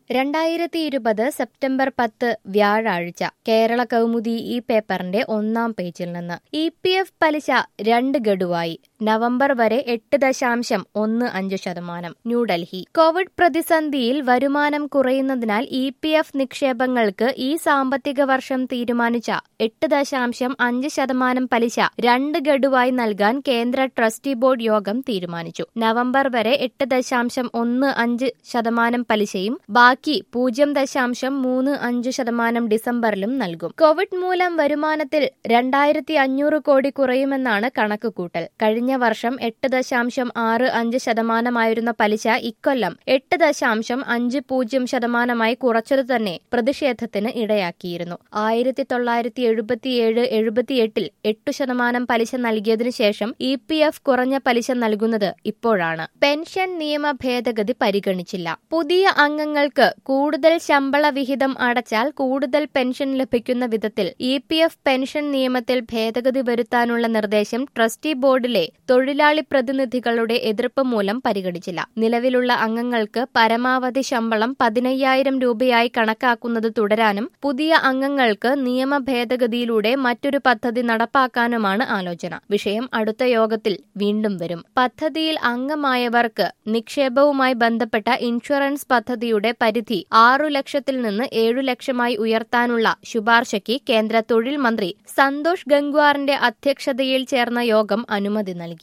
രണ്ടായിരത്തി ഇരുപത് സെപ്റ്റംബർ പത്ത് വ്യാഴാഴ്ച കേരള കൗമുദി ഈ പേപ്പറിന്റെ ഒന്നാം പേജിൽ നിന്ന് ഇ പി എഫ് പലിശ രണ്ട് ഗഡുവായി നവംബർ വരെ എട്ട് ദശാംശം ഒന്ന് അഞ്ച് ശതമാനം ന്യൂഡൽഹി കോവിഡ് പ്രതിസന്ധിയിൽ വരുമാനം കുറയുന്നതിനാൽ ഇ പി എഫ് നിക്ഷേപങ്ങൾക്ക് ഈ സാമ്പത്തിക വർഷം തീരുമാനിച്ച എട്ട് ദശാംശം അഞ്ച് ശതമാനം പലിശ രണ്ട് ഗഡുവായി നൽകാൻ കേന്ദ്ര ട്രസ്റ്റി ബോർഡ് യോഗം തീരുമാനിച്ചു നവംബർ വരെ എട്ട് ദശാംശം ഒന്ന് അഞ്ച് ശതമാനം പലിശയും ബാക്കി പൂജ്യം ദശാംശം മൂന്ന് അഞ്ച് ശതമാനം ഡിസംബറിലും നൽകും കോവിഡ് മൂലം വരുമാനത്തിൽ രണ്ടായിരത്തി അഞ്ഞൂറ് കോടി കുറയുമെന്നാണ് കണക്കുകൂട്ടൽ കഴിഞ്ഞ വർഷം എട്ട് ദശാംശം ആറ് അഞ്ച് ശതമാനമായിരുന്ന പലിശ ഇക്കൊല്ലം എട്ട് ദശാംശം അഞ്ച് പൂജ്യം ശതമാനമായി കുറച്ചത് തന്നെ പ്രതിഷേധത്തിന് ഇടയാക്കിയിരുന്നു ആയിരത്തി തൊള്ളായിരത്തി എഴുപത്തിയേഴ് എഴുപത്തിയെട്ടിൽ എട്ടു ശതമാനം പലിശ നൽകിയതിനു ശേഷം ഇ പി എഫ് കുറഞ്ഞ പലിശ നൽകുന്നത് ഇപ്പോഴാണ് പെൻഷൻ നിയമ ഭേദഗതി പരിഗണിച്ചില്ല പുതിയ അംഗങ്ങൾക്ക് കൂടുതൽ ശമ്പള വിഹിതം അടച്ചാൽ കൂടുതൽ പെൻഷൻ ലഭിക്കുന്ന വിധത്തിൽ ഇ പി എഫ് പെൻഷൻ നിയമത്തിൽ ഭേദഗതി വരുത്താനുള്ള നിർദ്ദേശം ട്രസ്റ്റി ബോർഡിലെ തൊഴിലാളി പ്രതിനിധികളുടെ എതിർപ്പ് മൂലം പരിഗണിച്ചില്ല നിലവിലുള്ള അംഗങ്ങൾക്ക് പരമാവധി ശമ്പളം പതിനയ്യായിരം രൂപയായി കണക്കാക്കുന്നത് തുടരാനും പുതിയ അംഗങ്ങൾക്ക് നിയമ ഭേദഗതിയിലൂടെ മറ്റൊരു പദ്ധതി നടപ്പാക്കാനുമാണ് ആലോചന വിഷയം അടുത്ത യോഗത്തിൽ വീണ്ടും വരും പദ്ധതിയിൽ അംഗമായവർക്ക് നിക്ഷേപവുമായി ബന്ധപ്പെട്ട ഇൻഷുറൻസ് പദ്ധതിയുടെ പരിധി ആറു ലക്ഷത്തിൽ നിന്ന് ഏഴു ലക്ഷമായി ഉയർത്താനുള്ള ശുപാർശയ്ക്ക് കേന്ദ്ര തൊഴിൽ മന്ത്രി സന്തോഷ് ഗംഗ്വാറിന്റെ അധ്യക്ഷതയിൽ ചേർന്ന യോഗം അനുമതി നൽകി